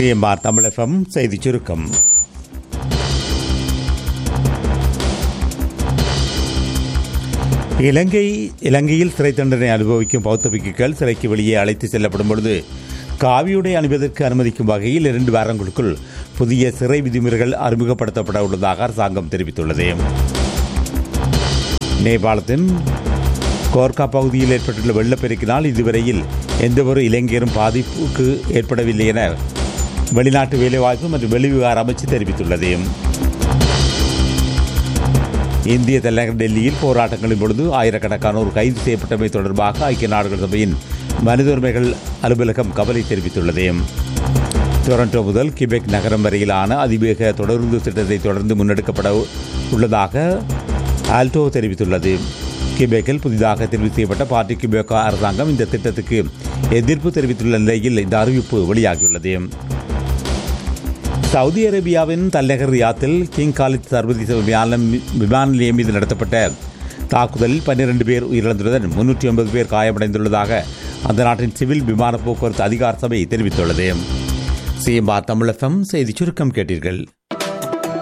CMR தமிழகம் செய்தி சுருக்கம் இலங்கை இலங்கையில் சிறை தண்டனை அனுபவிக்கும் பௌத்த பிக்குகள் சிறைக்கு வெளியே அழைத்து செல்லப்படும் பொழுது காவியுடை அணிவதற்கு அனுமதிக்கும் வகையில் இரண்டு வாரங்களுக்குள் புதிய சிறை விதிமுறைகள் அறிமுகப்படுத்தப்பட உள்ளதாக அரசாங்கம் தெரிவித்துள்ளது நேபாளத்தின் கோர்க்கா பகுதியில் ஏற்பட்டுள்ள வெள்ளப்பெருக்கினால் இதுவரையில் எந்தவொரு இளைஞரும் பாதிப்புக்கு ஏற்படவில்லை என வெளிநாட்டு வேலைவாய்ப்பு மற்றும் வெளிவிவகார அமைச்சு தெரிவித்துள்ளது இந்திய தலைநகர் டெல்லியில் போராட்டங்களின் பொழுது ஆயிரக்கணக்கானோர் கைது செய்யப்பட்டமை தொடர்பாக ஐக்கிய நாடுகள் சபையின் மனித உரிமைகள் அலுவலகம் கவலை தெரிவித்துள்ளது டொரண்டோ முதல் கிபெக் நகரம் வரையிலான அதிவேக தொடருந்து திட்டத்தை தொடர்ந்து முன்னெடுக்கப்பட உள்ளதாக ஆல்டோ தெரிவித்துள்ளது கிபெக்கில் புதிதாக தெரிவு செய்யப்பட்ட பார்ட்டி கிபெக்கா அரசாங்கம் இந்த திட்டத்துக்கு எதிர்ப்பு தெரிவித்துள்ள நிலையில் இந்த அறிவிப்பு வெளியாகியுள்ளது சவுதி அரேபியாவின் தலைநகர் ரியாத்தில் கிங் காலித் சர்வதேச விமானம் விமான நிலையம் மீது நடத்தப்பட்ட தாக்குதலில் பன்னிரண்டு பேர் உயிரிழந்துள்ளதுடன் முன்னூற்றி ஒன்பது பேர் காயமடைந்துள்ளதாக அந்த நாட்டின் சிவில் விமான போக்குவரத்து அதிகார சபை தெரிவித்துள்ளது சிஎம்ஆர் தமிழகம் செய்தி சுருக்கம் கேட்டீர்கள்